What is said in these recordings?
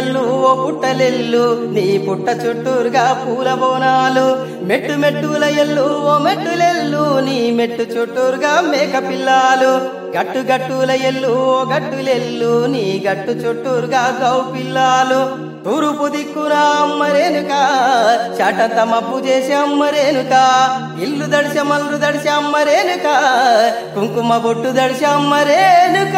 ఎల్లు ఓ పుట్టలెల్లు నీ పుట్ట చుట్టూరుగా పూల బోనాలు మెట్టు మెట్టుల ఎల్లు ఓ మెట్టులెల్లు నీ మెట్టు చుట్టూరుగా మేక పిల్లాలు గట్టు గట్టుల ఎల్లు ఓ గట్టులెల్లు నీ గట్టు చుట్టూరుగా గౌ పిల్లాలు తూరుపు దిక్కున అమ్మరేనుక చాటంత మబ్బు చేసి అమ్మరేనుక ఇల్లు దడిసి మల్లు దడిసి అమ్మరేనుక కుంకుమ బొట్టు దడిసి అమ్మరేనుక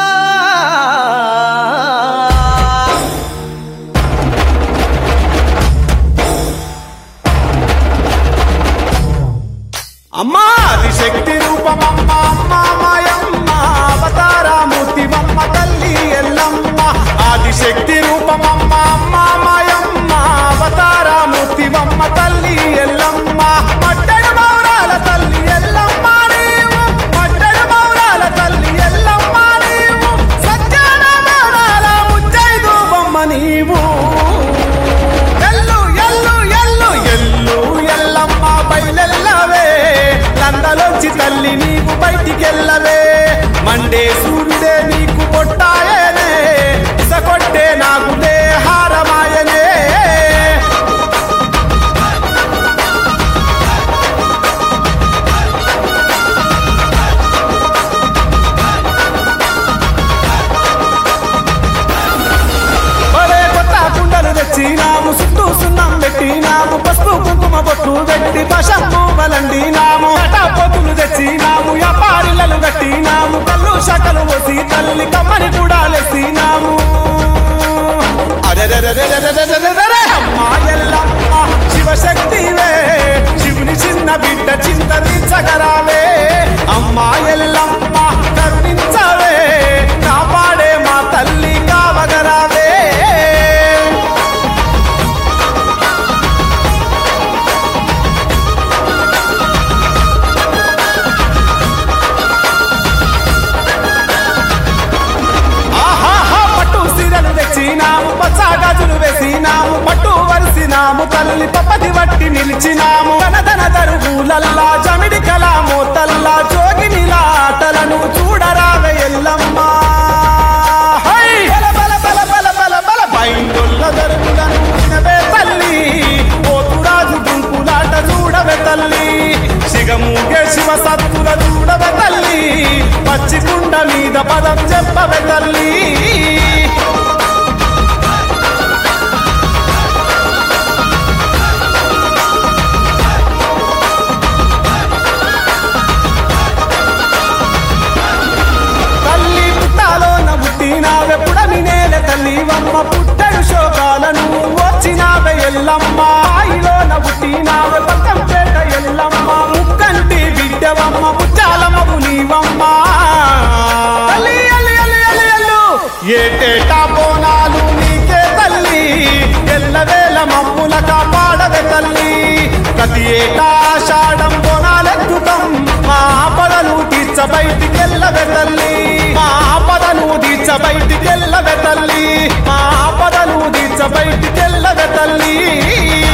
అమ్మా ఆదిశక్తి రూపమమ్మ అమ్మ మాయమ్మ అవతారమూర్తి మమ్మ తల్లి ఎల్లమ్మ ఆదిశక్తి రూపమమ్మ అమ్మ మాయమ్మ అవతారమూర్తి మమ్మ తల్లి ఎల్లమ్మ మట్టెడు మౌరాల తల్లి ఎల్లమ్మ నీవు మట్టెడు మౌరాల తల్లి ఎల్లమ్మ నీవు సజ్జన మౌరాల ముచ్చైదు బొమ్మ నీవు ఎల్లు ఎల్లు ఎల్లు ఎల్లు ఎల్లమ్మ బయలెల్లవే నందలోంచి తల్లి నీకు బయటికెళ్ళవే మండే సూర్యుడే నీకు పొట్టాయనే ఇసకొట్టే నాకు హారమాయనే ఒరే కొత్త కుండలు తెచ్చినాము చుట్టూ సున్నం పెట్టినాము పసుపు కుంకుమ బొట్టు పెట్టి పశంపు వలండినాము పొత్తులు తెచ్చినాము వ్యాపారిలలు కట్టినాము కళ్ళు శకలు పోసి తల్లి కమ్మని కూడా లెసినాము అరెరెరెరెరెరెరెరెరెరె! అమ్మా ఎల్లమ్మ శివశక్తివే శివుని చిన్న బిడ్డ చింతరించగరావే అమ్మా ఎల్లమ్మ కరుణించవే కాపాడే మా తల్లి కావగరావే ఆహాహా పట్టు సీరలు తెచ్చినాము పచ్చ గాజులు వేసినాము పట్టు వరిసినాము తల్లి పప్పది వట్టి నిలిచినాము ధనధన దరుగులల్లా జమిడి కలామో తల్లా జోగినిలా ఆటలను చూడరావే ఎల్లమ్మ హై! బల బల బల బల బల బల బైందొల్ల దరుగులను వినవే తల్లి పోతురాజు గుంపులాట చూడవే తల్లి శిగమూగే శివ సత్తుల చూడవే తల్లి పచ్చి కుండ మీద పదం చెప్పవే తల్లి తల్లి పుట్టాలోన పుట్టినావే పుడమి నేల తల్లి వమ్మ పుట్టడు శోకాలను వచ్చినావే ఎల్లమ్మ ఆయిలోన పుట్టినావే పక్కం పేట ఎల్లమ్మ ముక్కంటి బిడ్డవమ్మ ముచ్చాలమ్మకు నీవమ్మ తల్లి అల్లి అల్లి అల్లి అల్లు ఏటేటా బోనాలు నీకే తల్లి ఎల్లవేళ మమ్ముల కాపాడవే తల్లి ప్రతి ఏటా ఆషాఢం బోనాలెత్తుతాం మా ఆపదలు తీర్చ బయటికెళ్ళవే తల్లి మా ఆపదను తీర్చ బయటికెళ్ళవే తల్లి మా ఆపదను తీర్చ బయటికెళ్ళవే తల్లి